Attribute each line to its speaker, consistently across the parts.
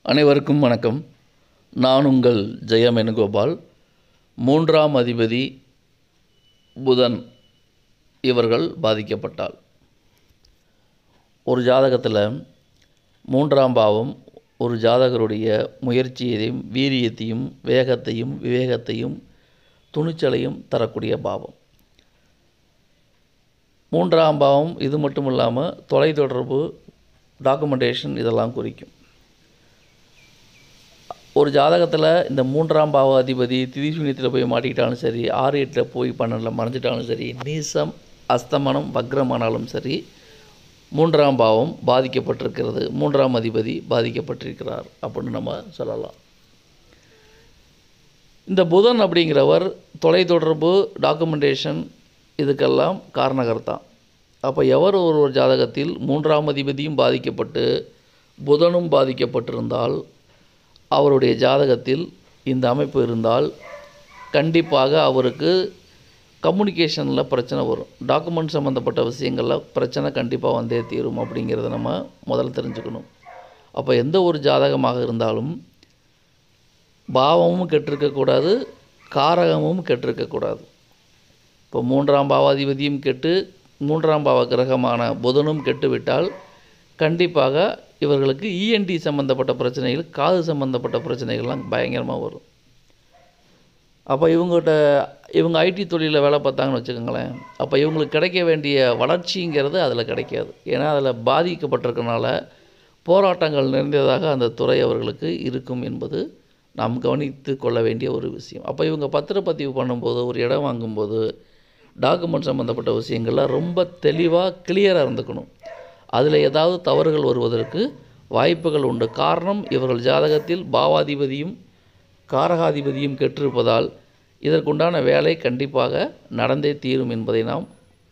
Speaker 1: அனைவருக்கும் வணக்கம் நான் உங்கள் ஜெயம் வேணுகோபால் மூன்றாம் அதிபதி புதன் இவர்கள் பாதிக்கப்பட்டால் ஒரு ஜாதகத்தில் மூன்றாம் பாவம் ஒரு ஜாதகருடைய முயற்சியையும் வீரியத்தையும் வேகத்தையும் விவேகத்தையும் துணிச்சலையும் தரக்கூடிய பாவம் மூன்றாம் பாவம் இது மட்டும் இல்லாமல் தொலைத்தொடர்பு டாக்குமெண்டேஷன் இதெல்லாம் குறிக்கும் ஒரு ஜாதகத்தில் இந்த மூன்றாம் பாவ அதிபதி திதிசூன்யத்தில் போய் மாட்டிக்கிட்டாலும் சரி ஆறு எட்டில் போய் பன்னெண்டில் மறைஞ்சிட்டாலும் சரி நீசம் அஸ்தமனம் வக்ரமானாலும் சரி மூன்றாம் பாவம் பாதிக்கப்பட்டிருக்கிறது மூன்றாம் அதிபதி பாதிக்கப்பட்டிருக்கிறார் அப்படின்னு நம்ம சொல்லலாம் இந்த புதன் அப்படிங்கிறவர் தொலைத்தொடர்பு டாக்குமெண்டேஷன் இதுக்கெல்லாம் காரணகர்த்தான் அப்போ எவர் ஒரு ஒரு ஜாதகத்தில் மூன்றாம் அதிபதியும் பாதிக்கப்பட்டு புதனும் பாதிக்கப்பட்டிருந்தால் அவருடைய ஜாதகத்தில் இந்த அமைப்பு இருந்தால் கண்டிப்பாக அவருக்கு கம்யூனிகேஷனில் பிரச்சனை வரும் டாக்குமெண்ட் சம்மந்தப்பட்ட விஷயங்களில் பிரச்சனை கண்டிப்பாக வந்தே தீரும் அப்படிங்கிறத நம்ம முதல்ல தெரிஞ்சுக்கணும் அப்போ எந்த ஒரு ஜாதகமாக இருந்தாலும் பாவமும் கெட்டிருக்கக்கூடாது காரகமும் கெட்டிருக்கக்கூடாது இப்போ மூன்றாம் பாவாதிபதியும் கெட்டு மூன்றாம் பாவ கிரகமான புதனும் கெட்டுவிட்டால் கண்டிப்பாக இவர்களுக்கு இஎன்டி சம்மந்தப்பட்ட பிரச்சனைகள் காது சம்மந்தப்பட்ட பிரச்சனைகள்லாம் பயங்கரமாக வரும் அப்போ இவங்ககிட்ட இவங்க ஐடி தொழிலில் வேலை பார்த்தாங்கன்னு வச்சுக்கோங்களேன் அப்போ இவங்களுக்கு கிடைக்க வேண்டிய வளர்ச்சிங்கிறது அதில் கிடைக்காது ஏன்னா அதில் பாதிக்கப்பட்டிருக்கனால போராட்டங்கள் நிறைந்ததாக அந்த துறை அவர்களுக்கு இருக்கும் என்பது நாம் கவனித்து கொள்ள வேண்டிய ஒரு விஷயம் அப்போ இவங்க பத்திரப்பதிவு பண்ணும்போது ஒரு இடம் வாங்கும்போது டாக்குமெண்ட் சம்மந்தப்பட்ட விஷயங்கள்லாம் ரொம்ப தெளிவாக கிளியராக இருந்துக்கணும் அதில் ஏதாவது தவறுகள் வருவதற்கு வாய்ப்புகள் உண்டு காரணம் இவர்கள் ஜாதகத்தில் பாவாதிபதியும் காரகாதிபதியும் கெட்டிருப்பதால் இதற்குண்டான வேலை கண்டிப்பாக நடந்தே தீரும் என்பதை நாம்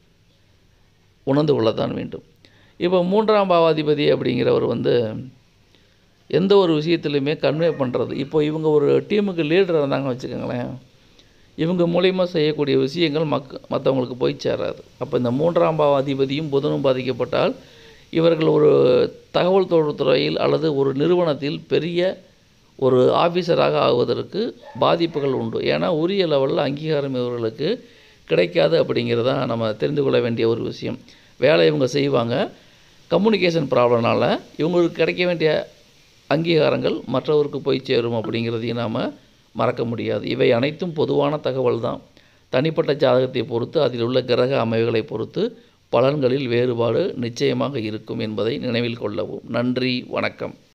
Speaker 1: உணர்ந்து கொள்ளத்தான் வேண்டும் இப்போ மூன்றாம் பாவாதிபதி அப்படிங்கிறவர் வந்து எந்த ஒரு விஷயத்துலையுமே கன்வே பண்ணுறது இப்போ இவங்க ஒரு டீமுக்கு லீடர் இருந்தாங்கன்னு வச்சுக்கோங்களேன் இவங்க மூலயமா செய்யக்கூடிய விஷயங்கள் மக் மற்றவங்களுக்கு போய் சேராது அப்போ இந்த மூன்றாம் பாவ அதிபதியும் புதனும் பாதிக்கப்பட்டால் இவர்கள் ஒரு தகவல் தொடர்புத்துறையில் அல்லது ஒரு நிறுவனத்தில் பெரிய ஒரு ஆஃபீஸராக ஆகுவதற்கு பாதிப்புகள் உண்டு ஏன்னா உரிய லெவலில் அங்கீகாரம் இவர்களுக்கு கிடைக்காது அப்படிங்கிறத நம்ம தெரிந்து கொள்ள வேண்டிய ஒரு விஷயம் வேலை இவங்க செய்வாங்க கம்யூனிகேஷன் ப்ராப்ளம்னால இவங்களுக்கு கிடைக்க வேண்டிய அங்கீகாரங்கள் மற்றவருக்கு போய் சேரும் அப்படிங்கிறதையும் நாம் மறக்க முடியாது இவை அனைத்தும் பொதுவான தகவல் தான் தனிப்பட்ட ஜாதகத்தை பொறுத்து அதில் உள்ள கிரக அமைவுகளை பொறுத்து பலன்களில் வேறுபாடு நிச்சயமாக இருக்கும் என்பதை நினைவில் கொள்ளவும் நன்றி வணக்கம்